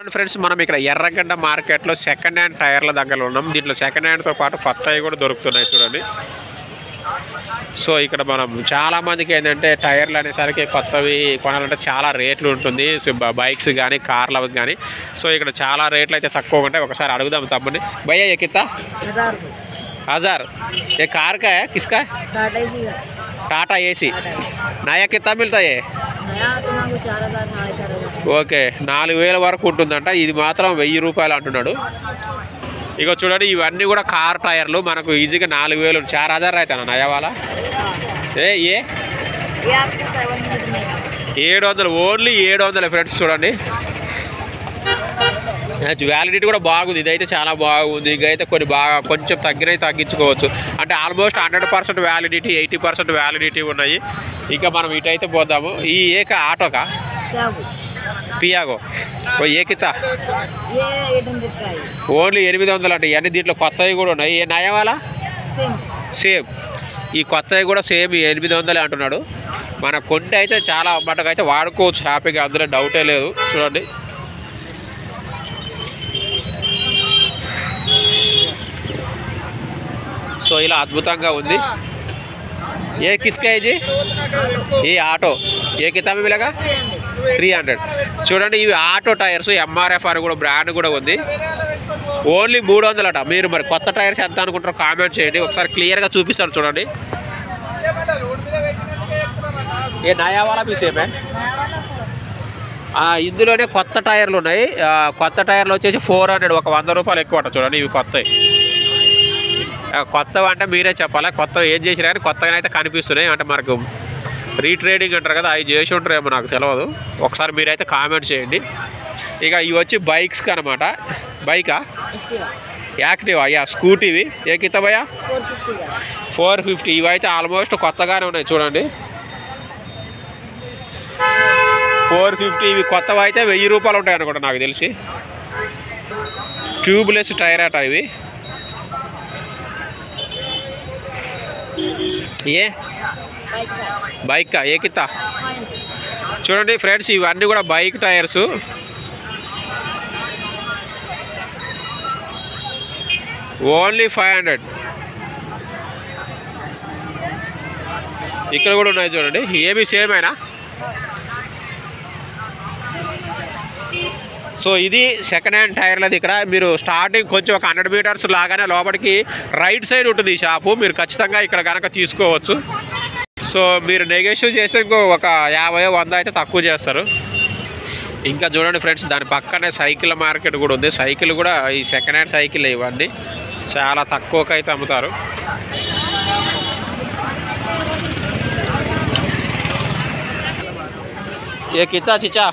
Friends మనం ఇక్కడ ఎర్రగడ్డ మార్కెట్లో సెకండ్ హ్యాండ్ టైర్ల దగ్గర ఉన్నాం దీంట్లో సెకండ్ హ్యాండ్తో పాటు కొత్తవి కూడా దొరుకుతున్నాయి చూడండి సో ఇక్కడ మనం చాలా మందికి ఏంటంటే టైర్లు అనేసరికి కొత్తవి కొనాలంటే చాలా రేట్లు ఉంటుంది సో బ- బైక్స్ కానీ కార్లు కానీ సో ఇక్కడ చాలా రేట్లు అయితే తక్కువ ఉంటాయి ఒకసారి అడుగుదాం తమ్ముని భయ్యా ये कितना हजार रुपये हजार ये कार का है किसका है टाटा एसी का टाटा एसी नया कितना मिलता है नया तो मांगो चार हजार साढ़े चार हजार ఓకే నాలుగు వేల వరకు ఉంటుందంట ఇది మాత్రం వెయ్యి రూపాయలు అంటున్నాడు ఇక చూడండి ఇవన్నీ కూడా కార్ టైర్లు మనకు ఈజీగా నాలుగు వేలు చార్ హజార్ అవుతాను నయవాలా ఏ ఏ ये आपको सेवन हंड्रेड में ఏడు వందలు ఓన్లీ ఏడు వందల ఫ్రెండ్స్ చూడండి వ్యాలిడిటీ కూడా బాగుంది ఇదైతే చాలా బాగుంది ఇదైతే కొన్ని బాగా కొంచెం తగ్గినవి తగ్గించుకోవచ్చు అంటే almost hundred percent validity eighty percent validity ఉన్నాయి ఇంకా మనం ఇటైతే పోదాము ఈ ఏక ఆటోకా क्या वो పియాగో ఓ ఏకితా ये एट हंड्रेड का है ఓన్లీ ఎనిమిది వందలు అంటే ఇవన్నీ దీంట్లో కొత్తవి కూడా ఉన్నాయి ఏ నయవాలా सेम సేమ్ ఈ కొత్తవి కూడా సేమ్ ఎనిమిది వందలే అంటున్నాడు మన కొంటే అయితే చాలా మటుకైతే వాడుకోవచ్చు హ్యాపీగా అందులో డౌటే లేదు చూడండి సో ఇలా అద్భుతంగా ఉంది ఏ కిస్కా ఇది ఈ ఆటో ఏ కితాబీ మిలగా త్రీ హండ్రెడ్ చూడండి ఇవి ఆటో టైర్స్ ఎంఆర్ఎఫ్ అని కూడా బ్రాండ్ కూడా ఉంది ఓన్లీ మూడు వందలట మీరు మరి కొత్త టైర్స్ ఎంత అనుకుంటారో కామెంట్ చేయండి ఒకసారి క్లియర్గా చూపిస్తారు చూడండి ఏ నయా వాలా మీ సేమే ఆ, ఇందులోనే కొత్త టైర్లు ఉన్నాయి ఆ, కొత్త టైర్లు వచ్చేసి ఫోర్ హండ్రెడ్ ఒక వంద రూపాయలు ఎక్కువ అంట చూడండి ఇవి కొత్తవి ఆ, కొత్తవి అంటే మీరే చెప్పాలా కొత్తవి ఏం చేసినా కానీ కొత్తగా అయితే కనిపిస్తున్నాయి అంటే మనకు రీట్రేడింగ్ అంటారు కదా అవి చేసి ఉంటారేమో నాకు తెలియదు ఒకసారి మీరైతే కామెంట్ చేయండి ఇక ఇవి వచ్చి బైక్స్కి అనమాట బైకా एक्टिवा యాక్టివ్ అయ్యా స్కూటీవి ఏ కితబయ్యా फोर फिफ्टी का ఫోర్ ఫిఫ్టీ ఇవైతే ఆల్మోస్ట్ కొత్తగానే ఉన్నాయి చూడండి ఫోర్ ఫిఫ్టీ ఇవి కొత్తవి అయితే వెయ్యి రూపాయలు ఉంటాయి అనుకుంటా నాకు తెలిసి ట్యూబ్లెస్ టైర్ అట ఇవి ఏ बाइक का బైక్ ఏ కిత్తా फाइन చూడండి ఫ్రెండ్స్ ఇవన్నీ కూడా bike tyres only five hundred ఇక్కడ కూడా ఉన్నాయి చూడండి ఏమి సేమ్ అయినా సో ఇది సెకండ్ హ్యాండ్ టైర్లది ఇక్కడ మీరు స్టార్టింగ్ కొంచెం ఒక హండ్రెడ్ మీటర్స్ లాగానే లోపలికి రైట్ సైడ్ ఉంటుంది ఈ షాపు మీరు ఖచ్చితంగా ఇక్కడ కనుక తీసుకోవచ్చు సో మీరు నెగోషియేట్ చేస్తే ఇంకో ఒక యాభై వంద అయితే తక్కువ చేస్తారు ఇంకా చూడండి ఫ్రెండ్స్ దాని పక్కనే సైకిల్ మార్కెట్ కూడా ఉంది సైకిల్ కూడా ఈ సెకండ్ హ్యాండ్ సైకిల్ ఇవన్నీ చాలా తక్కువకి అయితే అమ్ముతారు ఏ కితా చిచా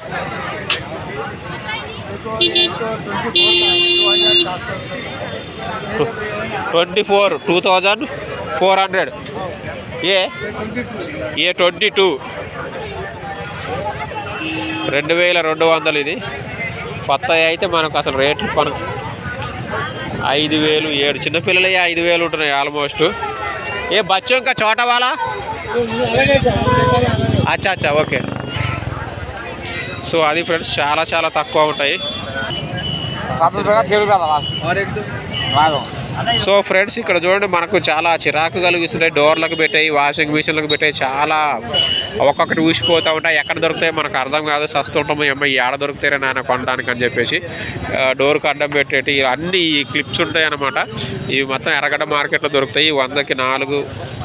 twenty four two thousand four hundred ఏ ఏ ట్వంటీ టూ రెండు వేల రెండు వందలు ఇది కొత్త అయితే మనకు అసలు రేట్లు కొన ఐదు వేలు ఏడు చిన్నపిల్లలే ఐదు వేలు ఉంటున్నాయి ఆల్మోస్ట్ ఏ బచ్చం ఇంకా చోట వాళ్ళ అచ్చా అచ్చా ఓకే సో అది ఫ్రెండ్స్ చాలా చాలా తక్కువ ఉంటాయి సో ఫ్రెండ్స్ ఇక్కడ చూడండి మనకు చాలా చిరాకు కలిగిస్తున్నాయి డోర్లకు పెట్టాయి వాషింగ్ మిషన్లకు పెట్టాయి చాలా ఒక్కొక్కటి ఊసిపోతూ ఉంటాయి ఎక్కడ దొరుకుతాయి మనకు అర్థం కాదు సస్తుంటాము ఏమో ఈ ఆడ దొరుకుతారే నాయన కొనడానికి అని చెప్పేసి ఆ, డోర్కి అడ్డం పెట్టేటి అన్ని ఈ క్లిప్స్ ఉంటాయి అన్నమాట ఇవి మొత్తం ఎర్రగడ్డ మార్కెట్లో దొరుకుతాయి వందకి నాలుగు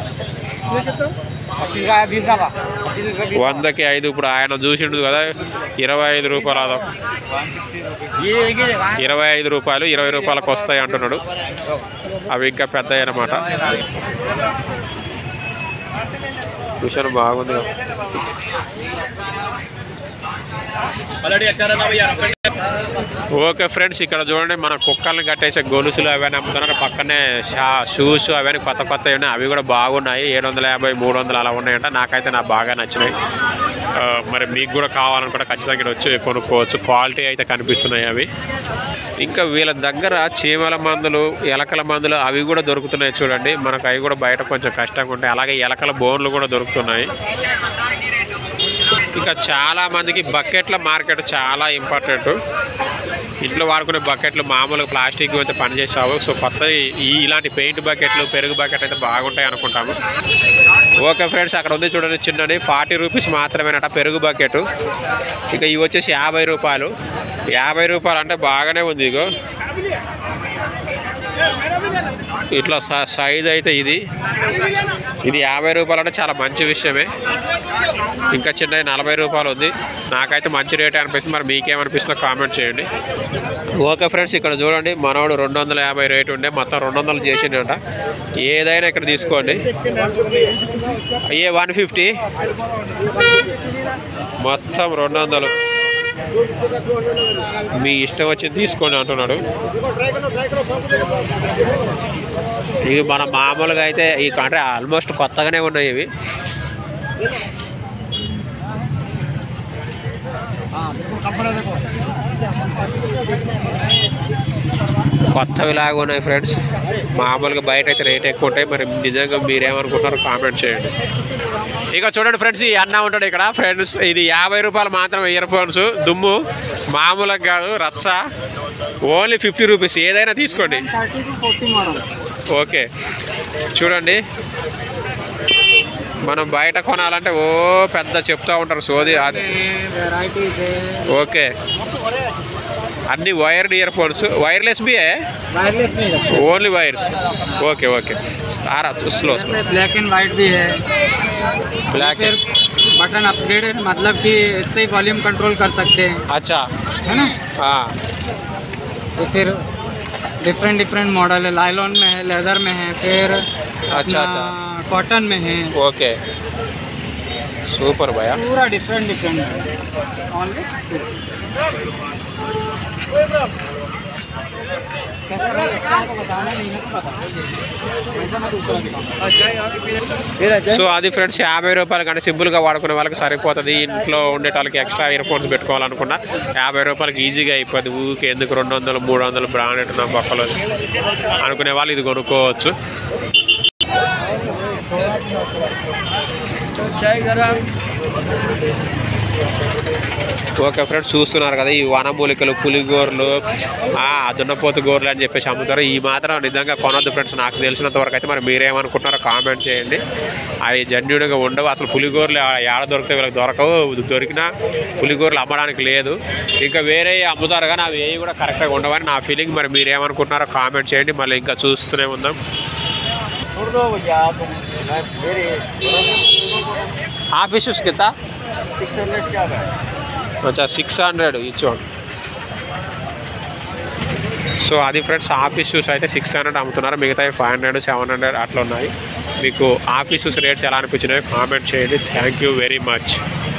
వందకి ఐదు ఇప్పుడు ఆయన చూసిండు కదా ఇరవై ఐదు రూపాయలు అదో ఇరవై ఐదు రూపాయలు ఇరవై రూపాయలకు వస్తాయి అంటున్నాడు అవి ఇంకా పెద్దవి అన్నమాట మిషన్ బాగుంది కదా. ఓకే ఫ్రెండ్స్ ఇక్కడ చూడండి మన కుక్కల్ని కట్టేసే గొలుసులు అవన్నీ అమ్ముతున్నారు పక్కనే షా షూస్ అవన్నీ కొత్త కొత్త ఉన్నాయి అవి కూడా బాగున్నాయి ఏడు వందల యాభై మూడు వందలు అలా ఉన్నాయంట నాకైతే నాకు బాగా నచ్చినాయి ఆ, మరి మీకు కూడా కావాలనుకుంటే ఖచ్చితంగా ఇక్కడ వచ్చి కొనుక్కోవచ్చు క్వాలిటీ అయితే కనిపిస్తున్నాయి అవి ఇంకా వీళ్ళ దగ్గర చీమల మందులు ఎలకల మందులు అవి కూడా దొరుకుతున్నాయి చూడండి మనకు అవి కూడా బయట కొంచెం కష్టంగా ఉంటాయి అలాగే ఎలకల బోన్లు కూడా దొరుకుతున్నాయి ఇంకా చాలా మందికి బకెట్ల మార్కెట్ చాలా ఇంపార్టెంట్ ఇంట్లో వాడుకునే బకెట్లు మామూలుగా ప్లాస్టిక్ అయితే పనిచేస్తావు సో కొత్త ఈ ఇలాంటి పెయింట్ బకెట్లు పెరుగు బకెట్ అయితే బాగుంటాయి అనుకుంటాము ఓకే ఫ్రెండ్స్ అక్కడ ఉంది చూడండి చిన్నది ఫార్టీ రూపీస్ మాత్రమేనట పెరుగు బకెట్ ఇక ఇవి వచ్చేసి యాభై రూపాయలు యాభై రూపాయలు అంటే బాగానే ఉంది ఇగో ఇట్లా స- సైజ్ అయితే ఇది ఇది యాభై రూపాయలు అంటే చాలా మంచి విషయమే ఇంకా చిన్నది నలభై రూపాయలు ఉంది నాకైతే మంచి రేటే అనిపిస్తుంది మరి మీకేమనిపిస్తుందో కామెంట్ చేయండి ఓకే ఫ్రెండ్స్ ఇక్కడ చూడండి మనోడు రెండు వందల యాభై రేటు ఉండే మొత్తం రెండు వందలు చేసిండట ఏదైనా ఇక్కడ తీసుకోండి ఏ వన్ ఫిఫ్టీ మొత్తం రెండు వందలు మీ ఇష్టం వచ్చింది తీసుకోండి అంటున్నాడు ఇవి మన మామూలుగా అయితే ఈ అంటే ఆల్మోస్ట్ కొత్తగానే ఉన్నాయి ఇవి కొత్తవి లాగా ఉన్నాయి ఫ్రెండ్స్ మామూలుగా బయట అయితే రేట్ ఎక్కువ ఉంటాయి మరి నిజంగా మీరేమనుకుంటున్నారో కామెంట్ చేయండి ఇక చూడండి ఫ్రెండ్స్ ఈ అన్న ఉంటాడు ఇక్కడ ఫ్రెండ్స్ ఇది యాభై రూపాయలు మాత్రమే ఇయర్ ఫోన్స్ దుమ్ము మామూలుగా కాదు రచ్చ ఓన్లీ ఫిఫ్టీ రూపీస్ ఏదైనా తీసుకోండి thirty two forty model okay చూడండి మనం బయట కొనాలంటే ఓ పెద్ద చెప్తా ఉంటారు సోది అది वेराइटीज है ఓకే అన్ని వైర్డ్ ఇయర్ ఫోన్స్ వైర్లెస్ బి वायरलेस नहीं रखते ఓన్లీ వైర్స్ ఓకే ఓకే సారా slow slow black and white भी है ब्लैक फिर बटन अपग्रेड मतलब कि इससे ही वॉल्यूम कंट्रोल कर सकते हैं अच्छा है ना हाँ तो फिर डिफरेंट डिफरेंट मॉडल है लाइलॉन में है लेदर में है फिर अच्छा, अच्छा। कॉटन में है ఓకే సూపర్ భయ पूरा डिफरेंट डिफरेंट है ओनली कैसा है? अच्छा है तो बताना नहीं है तो बता ऐसा मैं दूसरा दिखाऊंगा సో అది ఫ్రెండ్స్ యాభై రూపాయలు కానీ సింపుల్గా వాడుకునే వాళ్ళకి సరిపోతుంది ఇంట్లో ఉండే వాళ్ళకి ఎక్స్ట్రా ఇయర్ ఫోన్స్ పెట్టుకోవాలనుకున్నా యాభై రూపాయలకి ఈజీగా అయిపోద్ది ఊరికి ఎందుకు రెండు వందలు మూడు వందలు బ్రాండెడ్ నా పక్కలో అనుకునే వాళ్ళు ఇది కొనుక్కోవచ్చు ఓకే ఫ్రెండ్స్ చూస్తున్నారు కదా ఈ వనమూలికలు పులిగోర్లు ఆ దున్నపోతు గోర్లు అని చెప్పేసి అమ్ముతారు ఈ మాత్రం నిజంగా కొనొద్దు ఫ్రెండ్స్ నాకు తెలిసినంత వరకు అయితే మరి మీరేమనుకుంటున్నారో కామెంట్ చేయండి అవి జన్యుడిగా ఉండవు అసలు పులిగోర్లు ఆ- ఏడ దొరికితే వీళ్ళకి దొరకవు దొరికినా పులిగోర్లు అమ్మడానికి లేదు ఇంకా వేరే అమ్ముతారు కానీ అవి ఏవి కూడా కరెక్ట్గా ఉండవని నా ఫీలింగ్ మరి మీరేమనుకుంటున్నారో కామెంట్ చేయండి మళ్ళీ ఇంకా చూస్తూనే ఉందాం ఆఫీస్ కింద सिक्स हंड्रेड क्या है అచ్చా సిక్స్ హండ్రెడ్ ఇచ్చోండి సో అది ఫ్రెండ్స్ ఆఫీస్ షూస్ అయితే సిక్స్ హండ్రెడ్ అమ్ముతున్నారు మిగతా ఫైవ్ హండ్రెడ్ సెవెన్ హండ్రెడ్ అట్లా ఉన్నాయి మీకు ఆఫీస్ షూస్ రేట్స్ ఎలా అనిపించినాయో కామెంట్ చేయండి థ్యాంక్ యూ వెరీ మచ్